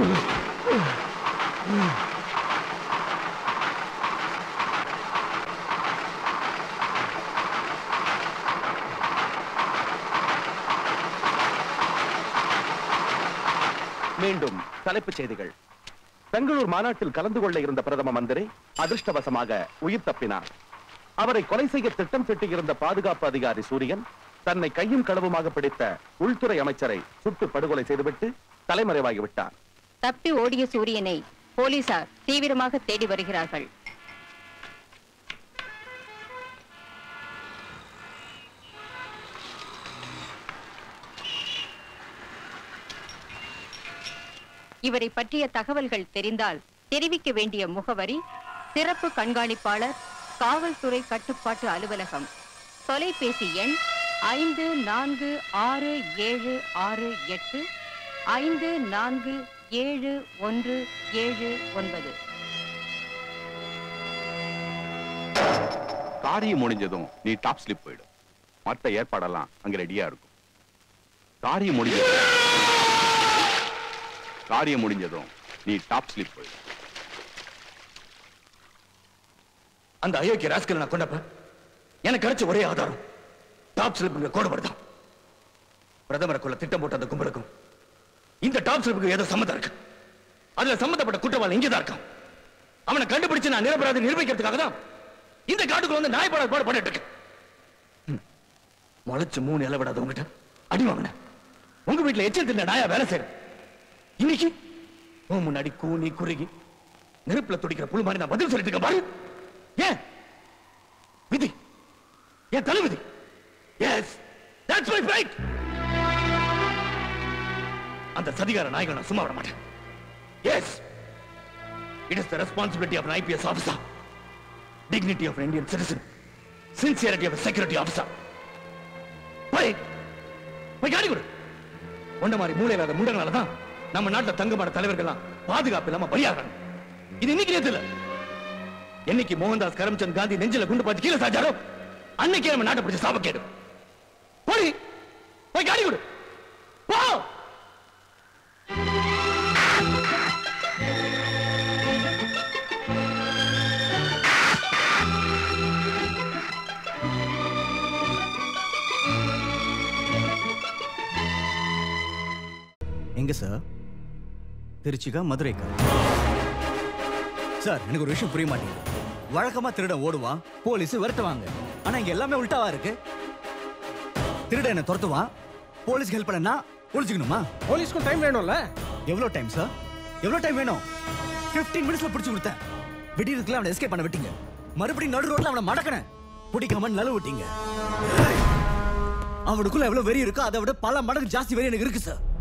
மீண்டும் தலைப்புச் செய்திகள் பெங்களூர் மாநாட்டில் கலந்து கொள்ள இருந்த பிரதம மந்திரி அதிர்ஷ்டவசமாக உயிர் தப்பினார் அவரை கொலை செய்ய திட்டம் தீட்டியிருந்த பாதுகாப்பு அதிகாரி சூரியன் தன்னை கையும் களவுமாக பிடித்த உள்துறை அமைச்சரை சுட்டு படுகொலை செய்துவிட்டு தலைமறைவாகிவிட்டார் தப்பி ஓடிய சூரியனை போலீசார் தீவிரமாக தேடி வருகிறார்கள் இவரை பற்றிய தகவல்கள் தெரிந்தால் தெரிவிக்க வேண்டிய முகவரி சிறப்பு கண்காணிப்பாளர் காவல்துறை கட்டுப்பாட்டு அலுவலகம் தொலைபேசி எண் ஐந்து நான்கு ஆறு ஏழு ஆறு எட்டு ஐந்து நான்கு ஏழு ஒன்று ஏழு ஒன்பது காரியம் முடிஞ்சதும் நீ டாப் ஸ்லிப் போயிடும் மத்த ஏற்பாடெல்லாம் அங்க ரெடியா இருக்கும் காரியம் முடிஞ்சதும் காரியம் முடிஞ்சதும் நீ டாப் ஸ்லிப் போயிடும் அந்த அயோக்கிய ராஸ்கல் நான் கொண்டப்ப எனக்கு கிடைச்ச ஒரே ஆதாரம் டாப் ஸ்லிப்புங்க கோடுபடுதான் பிரதமரை கொள்ள திட்டம் போட்ட அந்த கும்பலுக்கும் இந்த டாப் ஸ்லிப்புக்கு ஏதோ சம்மந்தம் இருக்கு அதுல சம்பந்தப்பட்ட குற்றவாளி இங்கதான் இருக்கான் அவனை கண்டுபிடிச்சு நான் நிரபராதி நிரூபிக்கிறதுக்காக தான் இந்த காட்டுக்குள்ள வந்து நாய்ப்பாடு பாடு பண்ணிட்டு இருக்கேன் ம். முளைச்சு மூணு இலை விடாத உங்ககிட்ட அடி வாங்கினேன் உங்க வீட்டுல எச்சல் தின்ன நாயா வேலை செய்யறேன் இன்னைக்கு உன் முன்னாடி கூனி குறுகி நெருப்புல துடிக்கிற புழு மாதிரி நான் பதில் சொல்லிட்டு இருக்கேன் பாரு ஏன் விதி என் தலைவிதி எஸ் தட்ஸ் மை ஃபைட் அந்த சதிகார நாய்களை நான் சும்மா விட மாட்டேன் yes it is the responsibility of IPS officer dignity of Indian citizen sincerity of security officer போய் போய் காடி கொடு ஒண்ட மாதிரி மூளை இல்லாத முண்டங்களால தான் நம்ம நாட்டுல தங்கமான தலைவர்கள்லாம் பாதுகாப்பு இல்லாம பலியாகிறாங்க இது இன்னைக்கு நேத்து இல்ல என்னைக்கு மோகன்தாஸ் கரம்சந்த் காந்தி நெஞ்சில குண்டு பாத்து கீழே சாச்சாரோ அன்னைக்கே நம்ம நாட்டை பிடிச்ச சாபக்கேடு போடி போய் காடி கொடு போ எங்க சார் திருச்சிக்கா மதுரைக்கா சார் எனக்கு ஒரு விஷயம் புரிய மாட்டேங்குது வழக்கமா திருடன் ஓடுவான் போலீஸ் விரட்டுவாங்க ஆனா இங்க எல்லாமே உல்டாவா இருக்கு திருடன் என்ன துரத்துவான் போலீஸ்க்கு ஹெல்ப் பண்ணா ஒளிச்சுக்கணுமா போலீஸ்க்கும் டைம் வேணும்ல எவ்வளவு டைம் சார் எவ்வளவு டைம் வேணும் 15 மினிட்ஸ்ல பிடிச்சு கொடுத்தேன் விடியறதுக்குள்ள அவனை எஸ்கேப் பண்ண விட்டீங்க மறுபடியும் நடு ரோட்ல அவனை மடக்கினேன் பிடிக்காம நழுவு விட்டீங்க அவனுக்குள்ள எவ்வளவு வெறி இருக்கோ அதை விட பல மடங்கு ஜாஸ்தி வெறி எனக்கு இருக்கு சார்